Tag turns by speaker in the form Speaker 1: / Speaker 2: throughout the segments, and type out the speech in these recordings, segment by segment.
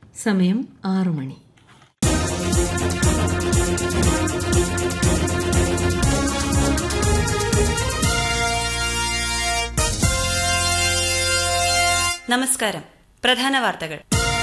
Speaker 1: സമയം ആറു മണി
Speaker 2: നമസ്കാരം പ്രധാന വാർത്തകൾ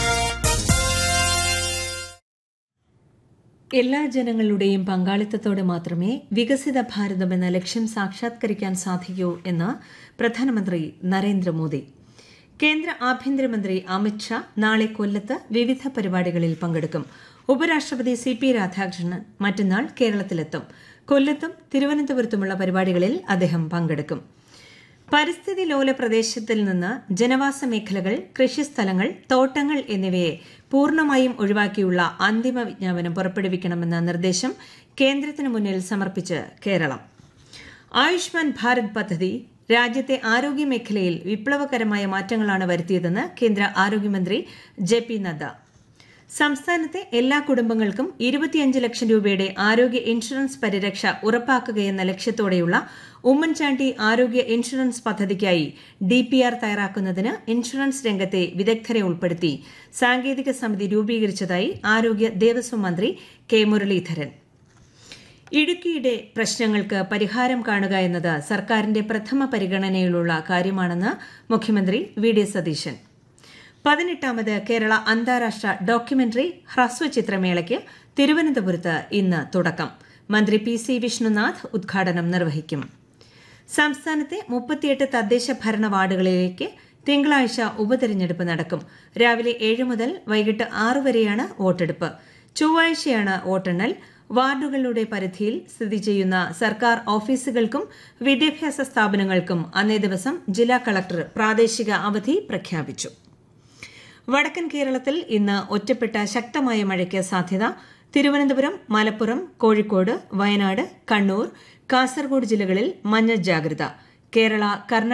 Speaker 1: എല്ലാ ജനങ്ങളുടെയും പങ്കാളിത്തത്തോടെ മാത്രമേ വികസിത ഭാരതം എന്ന ലക്ഷ്യം സാക്ഷാത്കരിക്കാൻ സാധിക്കൂ എന്ന് പ്രധാനമന്ത്രി നരേന്ദ്രമോദി കേന്ദ്ര ആഭ്യന്തരമന്ത്രി അമിത്ഷാ നാളെ കൊല്ലത്ത് വിവിധ പരിപാടികളിൽ പങ്കെടുക്കും ഉപരാഷ്ട്രപതി സി പി രാധാകൃഷ്ണൻ മറ്റന്നാൾ കേരളത്തിലെത്തും കൊല്ലത്തും തിരുവനന്തപുരത്തുമുള്ള പരിപാടികളിൽ അദ്ദേഹം പങ്കെടുക്കും പരിസ്ഥിതി ലോല പ്രദേശത്തിൽ നിന്ന് ജനവാസ മേഖലകൾ കൃഷിസ്ഥലങ്ങൾ തോട്ടങ്ങൾ എന്നിവയെ പൂർണ്ണമായും ഒഴിവാക്കിയുള്ള അന്തിമ വിജ്ഞാപനം പുറപ്പെടുവിക്കണമെന്ന നിർദ്ദേശം കേന്ദ്രത്തിന് മുന്നിൽ സമർപ്പിച്ച് കേരളം ആയുഷ്മാൻ ഭാരത് പദ്ധതി രാജ്യത്തെ ആരോഗ്യ മേഖലയിൽ വിപ്ലവകരമായ മാറ്റങ്ങളാണ് വരുത്തിയതെന്ന് കേന്ദ്ര ആരോഗ്യമന്ത്രി ജെ പി നദ്ദ സംസ്ഥാനത്തെ എല്ലാ കുടുംബങ്ങൾക്കും ഇരുപത്തിയഞ്ച് ലക്ഷം രൂപയുടെ ആരോഗ്യ ഇൻഷുറൻസ് പരിരക്ഷ ഉറപ്പാക്കുകയെന്ന ലക്ഷ്യത്തോടെയുള്ള ഉമ്മൻചാണ്ടി ആരോഗ്യ ഇൻഷുറൻസ് പദ്ധതിക്കായി ഡിപിആർ തയ്യാറാക്കുന്നതിന് ഇൻഷുറൻസ് രംഗത്തെ വിദഗ്ധരെ ഉൾപ്പെടുത്തി സാങ്കേതിക സമിതി രൂപീകരിച്ചതായി ആരോഗ്യ ദേവസ്വം മന്ത്രി കെ മുരളീധരൻ ഇടുക്കിയുടെ പ്രശ്നങ്ങൾക്ക് പരിഹാരം കാണുക എന്നത് സർക്കാരിന്റെ പ്രഥമ പരിഗണനയിലുള്ള കാര്യമാണെന്ന് മുഖ്യമന്ത്രി വി ഡി സതീശൻ പതിനെട്ടാമത് കേരള അന്താരാഷ്ട്ര ഡോക്യുമെന്ററി ഹ്രസ്വചിത്രമേളയ്ക്ക് തിരുവനന്തപുരത്ത് ഇന്ന് തുടക്കം മന്ത്രി പി സി വിഷ്ണുനാഥ് ഉദ്ഘാടനം നിർവഹിക്കും സംസ്ഥാനത്തെ മുപ്പത്തിയെട്ട് തദ്ദേശ ഭരണ വാർഡുകളിലേക്ക് തിങ്കളാഴ്ച ഉപതെരഞ്ഞെടുപ്പ് നടക്കും രാവിലെ ഏഴ് മുതൽ വൈകിട്ട് ആറ് വരെയാണ് വോട്ടെടുപ്പ് ചൊവ്വാഴ്ചയാണ് വോട്ടെണ്ണൽ വാർഡുകളുടെ പരിധിയിൽ സ്ഥിതി ചെയ്യുന്ന സർക്കാർ ഓഫീസുകൾക്കും വിദ്യാഭ്യാസ സ്ഥാപനങ്ങൾക്കും അന്നേ ദിവസം ജില്ലാ കളക്ടർ പ്രാദേശിക അവധി പ്രഖ്യാപിച്ചു വടക്കൻ കേരളത്തിൽ ഇന്ന് ഒറ്റപ്പെട്ട ശക്തമായ മഴയ്ക്ക് സാധ്യത തിരുവനന്തപുരം മലപ്പുറം കോഴിക്കോട് വയനാട് കണ്ണൂർ കാസർഗോഡ് ജില്ലകളിൽ മഞ്ഞ ജാഗ്രത കേരള കർണാടക